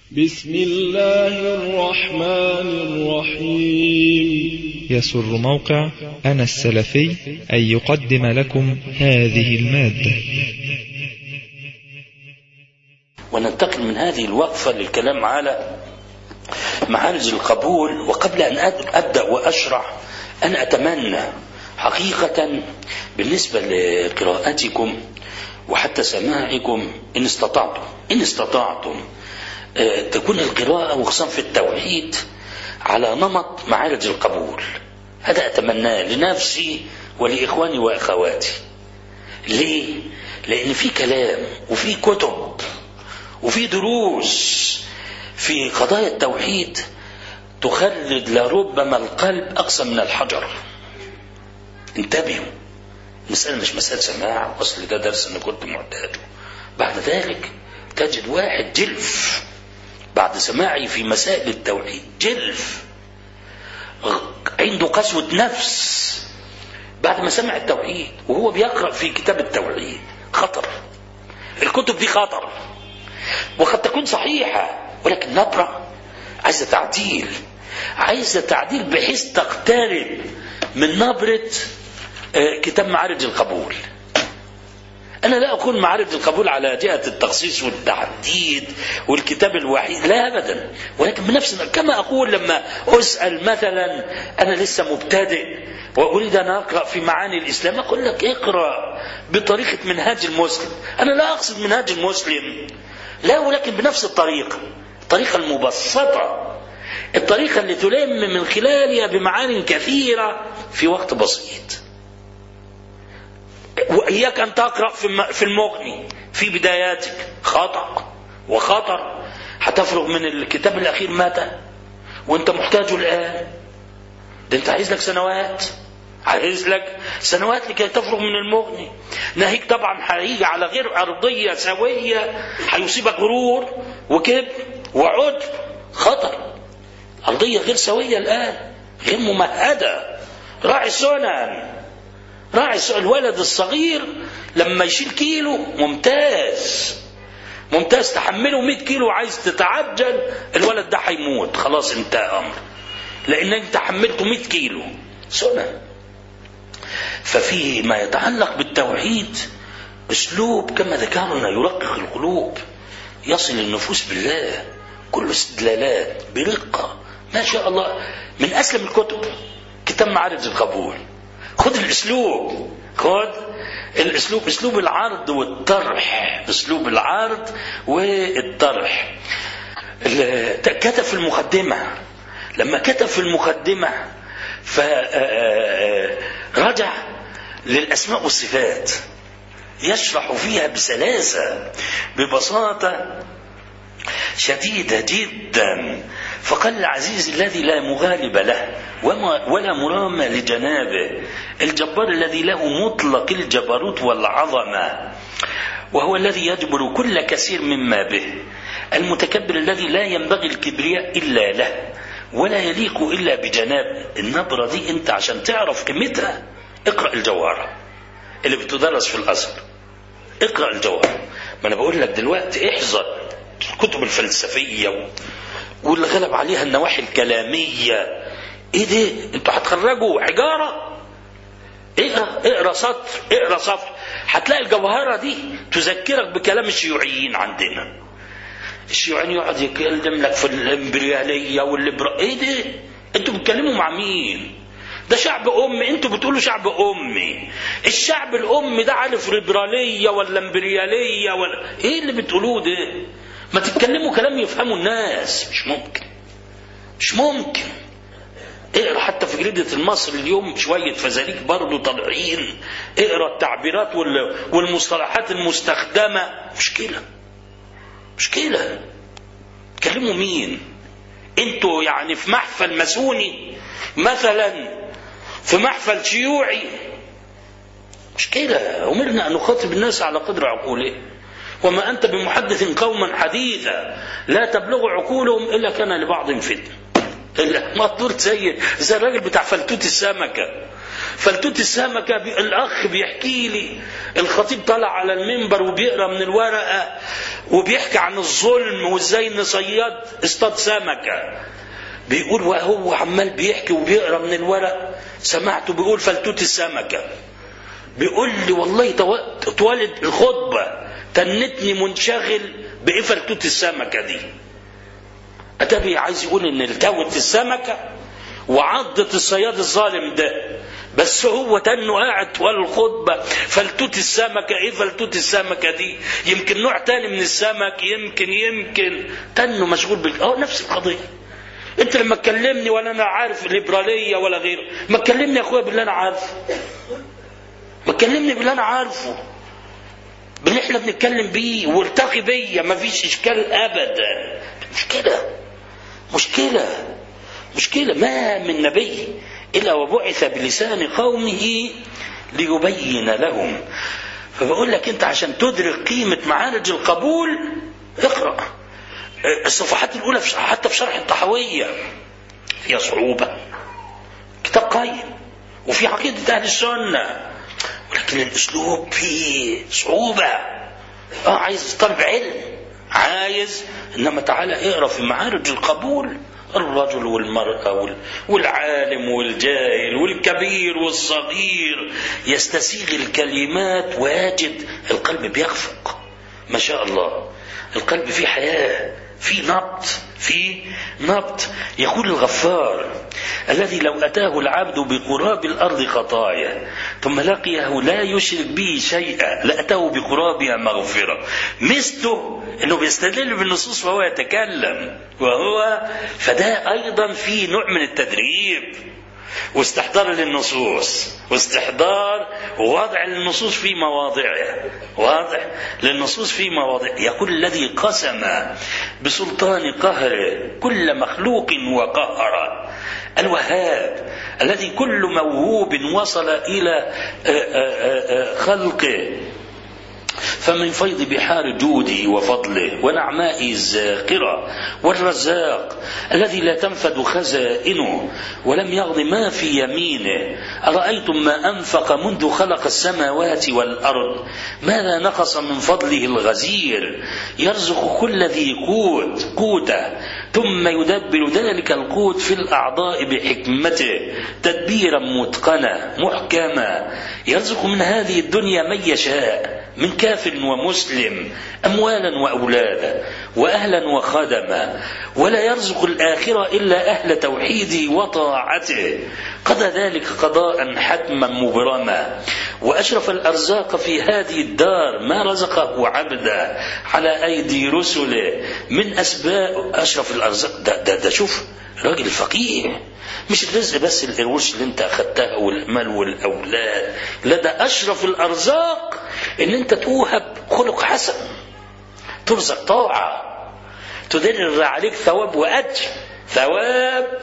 بسم الله الرحمن الرحيم يسر موقع أنا السلفي أن يقدم لكم هذه المادة وننتقل من هذه الوقفة للكلام على معارج القبول وقبل أن أبدأ وأشرح أنا أتمنى حقيقة بالنسبة لقراءتكم وحتى سماعكم إن استطعتم إن استطعتم تكون القراءة وخصوصا في التوحيد على نمط معارج القبول هذا أتمناه لنفسي ولإخواني وأخواتي ليه؟ لأن في كلام وفي كتب وفي دروس في قضايا التوحيد تخلد لربما القلب أقصى من الحجر انتبهوا المسألة مش مسألة سماع أصل ده درس أنا كنت معتاده بعد ذلك تجد واحد جلف بعد سماعي في مسائل التوحيد جلف عنده قسوة نفس بعد ما سمع التوحيد وهو بيقرأ في كتاب التوحيد خطر الكتب دي خطر وقد تكون صحيحة ولكن نبرة عايزة تعديل عايزة تعديل بحيث تقترب من نبرة كتاب معارج القبول أنا لا أقول معارج القبول على جهة التخصيص والتحديد والكتاب الوحيد لا أبدا ولكن بنفس كما أقول لما أسأل مثلا أنا لسه مبتدئ وأريد أن أقرأ في معاني الإسلام أقول لك اقرأ بطريقة منهاج المسلم أنا لا أقصد منهاج المسلم لا ولكن بنفس الطريقة الطريقة المبسطة الطريقة اللي تلم من خلالها بمعاني كثيرة في وقت بسيط وإياك أن تقرأ في المغني في بداياتك خطأ وخطر هتفرغ من الكتاب الأخير متى وأنت محتاجه الآن ده أنت عايز لك سنوات عايز لك سنوات لكي تفرغ من المغني ناهيك طبعا هيجي على غير أرضية سوية هيصيبك غرور وكبر وعجب خطر أرضية غير سوية الآن غير ممهدة راعي سنن راعي الولد الصغير لما يشيل كيلو ممتاز ممتاز تحمله 100 كيلو وعايز تتعجل الولد ده هيموت خلاص انتهى امر لان انت حملته 100 كيلو سنة ففي ما يتعلق بالتوحيد اسلوب كما ذكرنا يرقق القلوب يصل النفوس بالله كل استدلالات برقة ما شاء الله من اسلم الكتب كتاب معارج القبول خد الاسلوب خد الاسلوب اسلوب العرض والطرح اسلوب العرض والطرح كتب في المقدمه لما كتب في المقدمه فرجع للاسماء والصفات يشرح فيها بسلاسه ببساطه شديده جدا فقال العزيز الذي لا مغالب له وما ولا مرام لجنابه الجبار الذي له مطلق الجبروت والعظمه وهو الذي يجبر كل كثير مما به المتكبر الذي لا ينبغي الكبرياء الا له ولا يليق الا بجناب النبره دي انت عشان تعرف قيمتها اقرا الجوهره اللي بتدرس في الازهر اقرا الجوهره ما انا بقول لك دلوقتي احذر الكتب الفلسفيه واللي غلب عليها النواحي الكلامية ايه ده انتوا هتخرجوا حجارة اقرا اقرا سطر اقرا صفر هتلاقي الجوهرة دي تذكرك بكلام الشيوعيين عندنا الشيوعيين يقعد يتكلم لك في الامبريالية والليبرا ايه ده انتوا بتتكلموا مع مين ده شعب أمي انتوا بتقولوا شعب أمي الشعب الأمي ده عارف ليبرالية ولا امبريالية ولا ايه اللي بتقولوه ده ما تتكلموا كلام يفهموا الناس مش ممكن مش ممكن اقرا حتى في جريدة المصري اليوم شوية فزاليك برضه طالعين اقرا التعبيرات والمصطلحات المستخدمة مشكلة مشكلة تكلموا مين انتوا يعني في محفل ماسوني مثلا في محفل شيوعي مشكلة أمرنا أن نخاطب الناس على قدر عقولهم وما أنت بمحدث قوما حديثا لا تبلغ عقولهم إلا كان لبعض فتنة إلا مطلوب زي زي الراجل بتاع فلتوت السمكة فلتوت السمكة بي... الأخ بيحكي لي الخطيب طلع على المنبر وبيقرأ من الورقة وبيحكي عن الظلم وازاي ان صياد اصطاد سمكة بيقول وهو عمال بيحكي وبيقرأ من الورق سمعته بيقول فلتوت السمكة بيقول لي والله طوال الخطبة تنتني منشغل بإيه فلتوت السمكة دي أتبي عايز يقول إن التوت السمكة وعضت الصياد الظالم ده بس هو تنه قاعد طوال الخطبة فلتوت السمكة ايه فلتوت السمكة دي يمكن نوع تاني من السمك يمكن يمكن تنه مشغول بال اه نفس القضية انت لما تكلمني ولا انا عارف الليبرالية ولا غيره ما تكلمني يا اخويا باللي انا عارفه ما تكلمني باللي انا عارفه باللي احنا بنتكلم بيه والتقي بيا ما فيش اشكال ابدا مشكلة مشكلة مشكلة ما من نبي إلا وبعث بلسان قومه ليبين لهم فبقول لك أنت عشان تدرك قيمة معارج القبول اقرأ الصفحات الأولى في حتى في شرح الطحوية فيها صعوبة كتاب قيم وفي عقيدة أهل السنة ولكن الأسلوب فيه صعوبة اه عايز طلب علم عايز انما تعالى اقرا في معارج القبول الرجل والمرأة والعالم والجاهل والكبير والصغير يستسيغ الكلمات ويجد القلب بيخفق ما شاء الله القلب فيه حياة في نبض في نبض يقول الغفار الذي لو أتاه العبد بقراب الأرض خطايا ثم لقيه لا يشرك به شيئا لأتاه بقرابها مغفرة مثله أنه بيستدل بالنصوص وهو يتكلم وهو فده أيضا في نوع من التدريب واستحضار للنصوص واستحضار ووضع النصوص في مواضعها واضح للنصوص في مواضع يقول الذي قسم بسلطان قهره كل مخلوق وقهر الوهاب الذي كل موهوب وصل إلى خلقه فمن فيض بحار جوده وفضله ونعمائه الزاقرة والرزاق الذي لا تنفد خزائنه ولم يغض ما في يمينه أرأيتم ما أنفق منذ خلق السماوات والأرض ماذا نقص من فضله الغزير يرزق كل ذي قوت قوته ثم يدبر ذلك القوت في الأعضاء بحكمته تدبيرا متقنا محكما يرزق من هذه الدنيا من يشاء من كافر ومسلم أموالا وأولادا وأهلا وخدما ولا يرزق الآخرة إلا أهل توحيده وطاعته قضى ذلك قضاء حتما مبرما وأشرف الأرزاق في هذه الدار ما رزقه عبدا على أيدي رسله من أسباب أشرف الأرزاق ده, ده, ده شوف راجل فقيه مش الرزق بس القروش اللي انت اخدتها والمال والاولاد لا ده اشرف الارزاق ان انت توهب خلق حسن ترزق طاعه تدر عليك ثواب واجر ثواب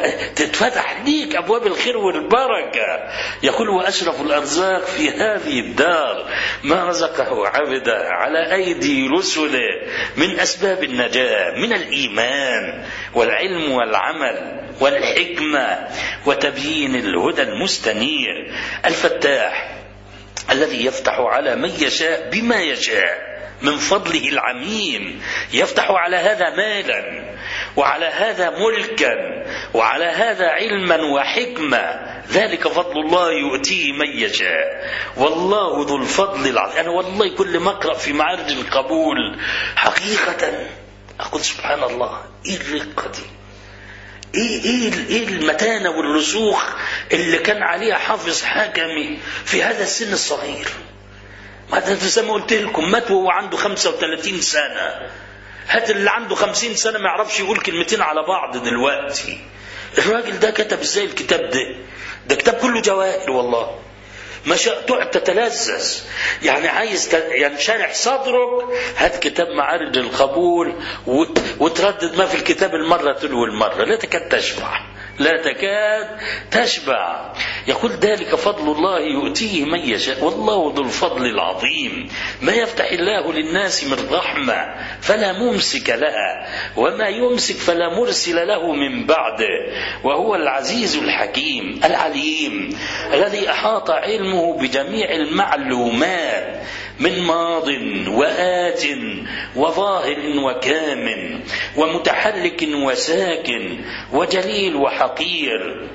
وتتفتح ليك ابواب الخير والبركه يقول واشرف الارزاق في هذه الدار ما رزقه عبدا على ايدي رسله من اسباب النجاه من الايمان والعلم والعمل والحكمه وتبيين الهدى المستنير الفتاح الذي يفتح على من يشاء بما يشاء من فضله العميم يفتح على هذا مالا وعلى هذا ملكا وعلى هذا علما وحكمة ذلك فضل الله يؤتيه من يشاء والله ذو الفضل العظيم أنا والله كل ما أقرأ في معارج القبول حقيقة أقول سبحان الله إيه الرقة دي ايه ايه ايه المتانه والرسوخ اللي كان عليها حافظ حكمي في هذا السن الصغير ما زي ما قلت لكم مات وهو عنده 35 سنه هات اللي عنده 50 سنه ما يعرفش يقول كلمتين على بعض دلوقتي الراجل ده كتب ازاي الكتاب ده ده كتاب كله جواهر والله ما تقعد تتلذذ يعني عايز ينشرح صدرك هات كتاب معارج القبول وتردد ما في الكتاب المرة تلو المرة لا تكاد تشبع لا تكاد تشبع يقول ذلك فضل الله يؤتيه من يشاء والله ذو الفضل العظيم ما يفتح الله للناس من رحمة فلا ممسك لها وما يمسك فلا مرسل له من بعده وهو العزيز الحكيم العليم الذي أحاط علمه بجميع المعلومات من ماض وآت وظاهر وكام ومتحرك وساكن وجليل وحقير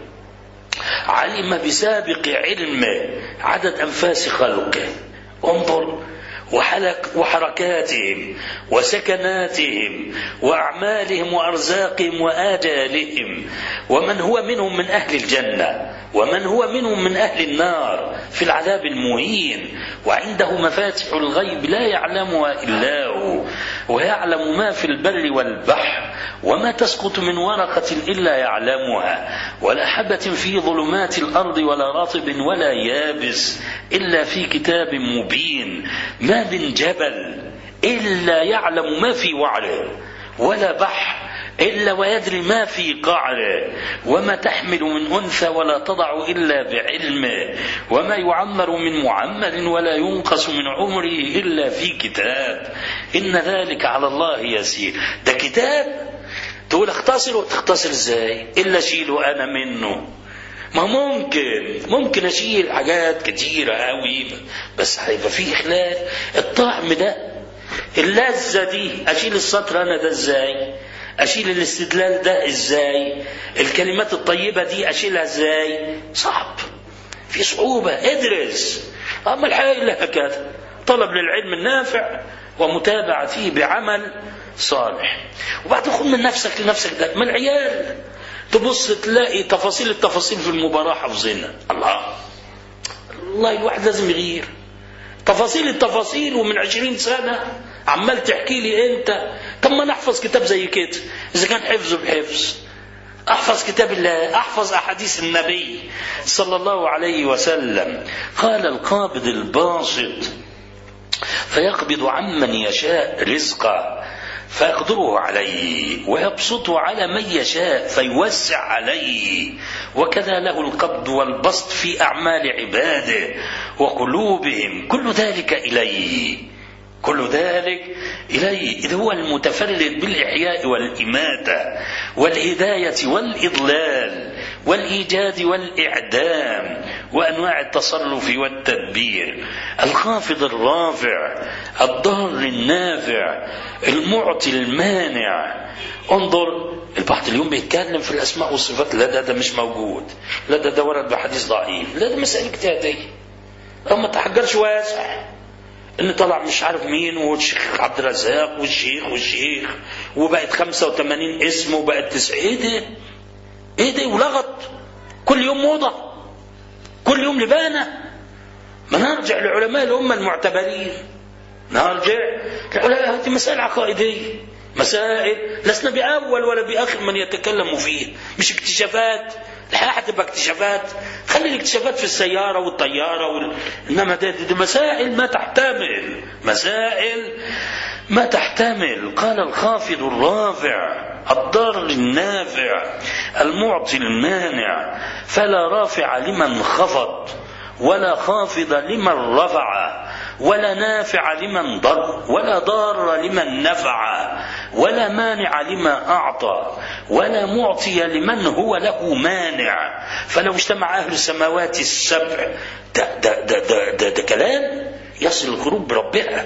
علم بسابق علمه عدد أنفاس خلقه انظر وحلق وحركاتهم وسكناتهم وأعمالهم وأرزاقهم وآجالهم ومن هو منهم من أهل الجنة ومن هو منهم من أهل النار في العذاب المهين وعنده مفاتح الغيب لا يعلمها إلا هو ويعلم ما في البر والبحر وما تسقط من ورقة إلا يعلمها ولا حبة في ظلمات الأرض ولا رطب ولا يابس إلا في كتاب مبين ما من جبل إلا يعلم ما في وعره ولا بحر إلا ويدري ما في قعره وما تحمل من أنثى ولا تضع إلا بعلمه وما يعمر من معمر ولا ينقص من عمره إلا في كتاب إن ذلك على الله يسير ده كتاب تقول اختصر وتختصر ازاي الا اشيله انا منه ما ممكن ممكن اشيل حاجات كتيرة قوي بس هيبقى في خلال الطعم ده اللذة دي اشيل السطر انا ده ازاي اشيل الاستدلال ده ازاي الكلمات الطيبة دي اشيلها ازاي صعب في صعوبة ادرس اما الحقيقة لها كده طلب للعلم النافع ومتابعة فيه بعمل صالح وبعد خد من نفسك لنفسك ده ما العيال تبص تلاقي تفاصيل التفاصيل في المباراة حافظينها الله الله الواحد لازم يغير تفاصيل التفاصيل ومن عشرين سنة عمال تحكي لي انت طب ما نحفظ كتاب زي كده اذا كان حفظه بحفظ احفظ كتاب الله احفظ احاديث النبي صلى الله عليه وسلم قال القابض الباسط فيقبض عمن يشاء رزقه فيقدره عليه ويبسطه على من يشاء فيوسع عليه وكذا له القبض والبسط في أعمال عباده وقلوبهم كل ذلك إليه كل ذلك إليه إذ هو المتفرد بالإحياء والإماتة والهداية والإضلال والإيجاد والإعدام وأنواع التصرف والتدبير الخافض الرافع الضار النافع المعطي المانع انظر البعض اليوم بيتكلم في الأسماء والصفات لا ده, ده مش موجود لا ده ده ورد بحديث ضعيف لا ده مسألة اجتهادية ما تحجرش واسع ان طلع مش عارف مين والشيخ عبد الرزاق والشيخ والشيخ وبقت 85 اسم وبقت 90 ايه ده؟ ايه ده ولغط كل يوم موضه كل يوم لبانه ما نرجع لعلماء الامه المعتبرين نرجع لعلماء هذه مسائل عقائديه مسائل لسنا باول ولا باخر من يتكلم فيه مش اكتشافات الحياه هتبقى اكتشافات خلي الاكتشافات في السياره والطياره وال... انما دي, دي مسائل ما تحتمل مسائل ما تحتمل قال الخافض الرافع الضار النافع المعطي المانع فلا رافع لمن خفض ولا خافض لمن رفع ولا نافع لمن ضر ولا ضار لمن نفع ولا مانع لما أعطى ولا معطي لمن هو له مانع فلو اجتمع أهل السماوات السبع ده, ده, ده, ده, ده, ده كلام يصل القلوب بربها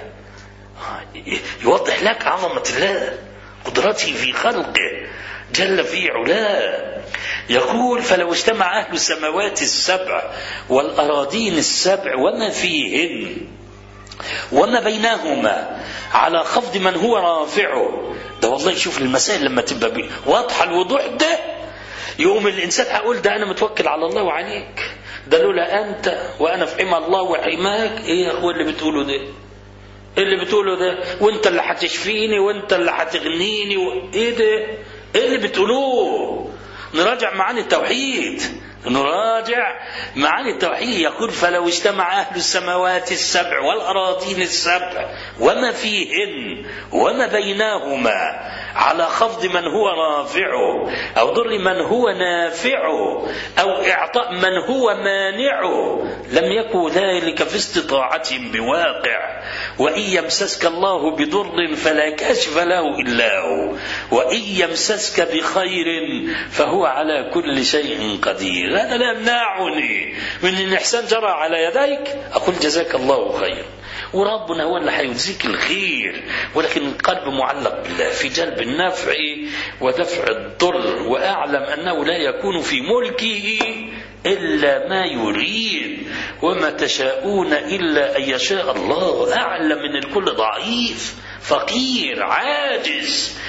يوضح لك عظمة الله قدرته في خلقه جل في علاه يقول فلو اجتمع أهل السماوات السبع والأراضين السبع وما فيهن وما بينهما على خفض من هو رافعه ده والله شوف المسائل لما تبقى بي. واضحة الوضوح ده يقوم الإنسان هقول ده أنا متوكل على الله وعليك ده لولا أنت وأنا في حمى الله وحماك إيه يا أخوة اللي بتقوله ده اللي بتقوله ده وانت اللي هتشفيني وانت اللي هتغنيني و... ايه ده ايه اللي بتقولوه نراجع معاني التوحيد نراجع معاني التوحيد يقول فلو اجتمع أهل السماوات السبع والأراضين السبع وما فيهن وما بينهما على خفض من هو رافعه أو ضر من هو نافعه أو إعطاء من هو مانعه لم يكن ذلك في استطاعتهم بواقع وإن يمسسك الله بضر فلا كاشف له إلا هو وإن يمسسك بخير فهو على كل شيء قدير هذا لا يمنعني من أن الإحسان جرى على يديك أقول جزاك الله خير وربنا هو اللي هيجزيك الخير ولكن القلب معلق بالله في جلب النفع ودفع الضر واعلم انه لا يكون في ملكه الا ما يريد وما تشاءون الا ان يشاء الله اعلم من الكل ضعيف فقير عاجز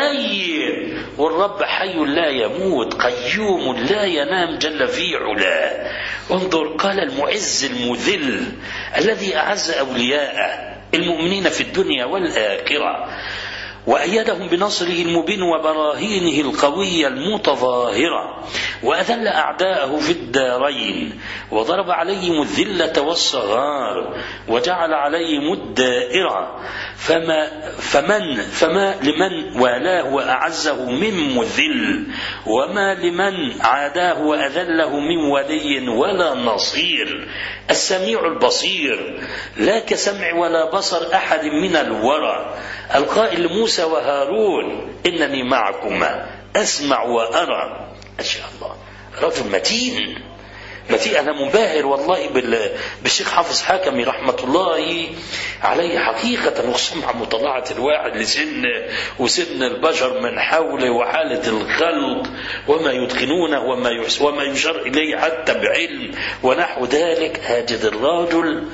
ميت والرب حي لا يموت قيوم لا ينام جل في علاه انظر قال المعز المذل الذي أعز أولياءه المؤمنين في الدنيا والآخرة وأيدهم بنصره المبين وبراهينه القوية المتظاهرة وأذل أعداءه في الدارين وضرب عليهم الذلة والصغار وجعل عليهم الدائرة فما فمن فما لمن والاه وأعزه من مذل وما لمن عاداه وأذله من ولي ولا نصير السميع البصير لا كسمع ولا بصر أحد من الورى القائل موسى وهارون إنني معكما أسمع وأرى ما شاء الله رجل متين متين أنا منبهر والله بالشيخ حافظ حكمي رحمة الله عليه حقيقة وخصوصا مطالعة الواحد لسن وسن البشر من حوله وحالة الخلق وما يتقنونه وما وما يشار إليه حتى بعلم ونحو ذلك هاجد الرجل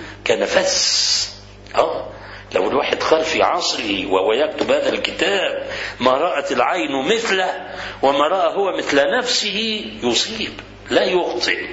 كنفس اه لو الواحد قال في عصره وهو يكتب هذا الكتاب ما رأت العين مثله وما رأى هو مثل نفسه يصيب لا يخطئ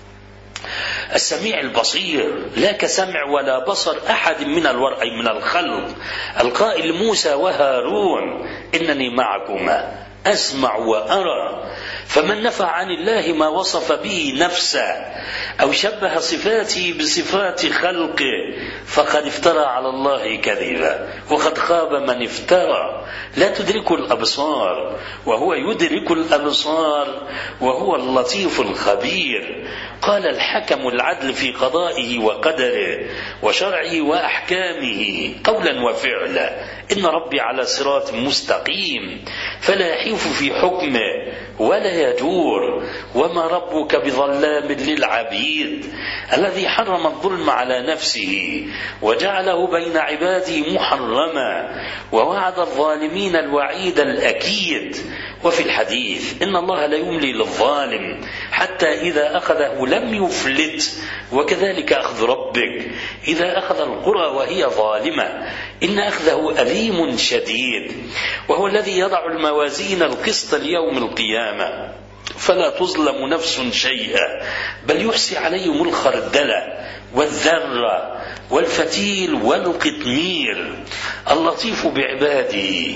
السميع البصير لا كسمع ولا بصر أحد من الورء أي من الخلق القائل موسى وهارون إنني معكما أسمع وأرى فمن نفى عن الله ما وصف به نفسه أو شبه صفاته بصفات خلقه فقد افترى على الله كذبا وقد خاب من افترى لا تدرك الأبصار وهو يدرك الأبصار وهو اللطيف الخبير قال الحكم العدل في قضائه وقدره وشرعه وأحكامه قولا وفعلا إن ربي على صراط مستقيم فلا يحيف في حكمه ولا يجور وما ربك بظلام للعبيد الذي حرم الظلم على نفسه وجعله بين عباده محرما ووعد الظالمين الوعيد الأكيد وفي الحديث إن الله لا يملي للظالم حتى إذا أخذه لم يفلت وكذلك أخذ ربك إذا أخذ القرى وهي ظالمة إن أخذه أليم شديد وهو الذي يضع الموازين القسط ليوم القيامة فلا تظلم نفس شيئا بل يحصي عليهم الخردلة والذرة والفتيل والقطمير اللطيف بعباده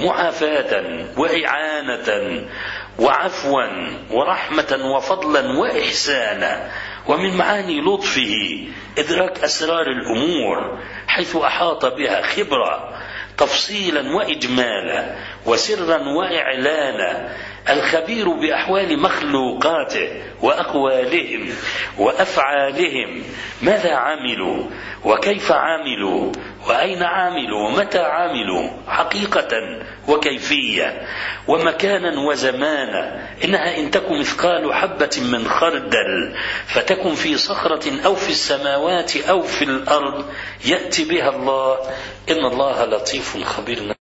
معافاة وإعانة وعفوا ورحمة وفضلا وإحسانا ومن معاني لطفه إدراك أسرار الأمور حيث أحاط بها خبرة تفصيلا وإجمالا وسرا وإعلانا الخبير بأحوال مخلوقاته وأقوالهم وأفعالهم ماذا عملوا وكيف عملوا وأين عملوا ومتى عملوا حقيقة وكيفية ومكانا وزمانا إنها إن تكن مثقال حبة من خردل فتكن في صخرة أو في السماوات أو في الأرض يأتي بها الله إن الله لطيف خبير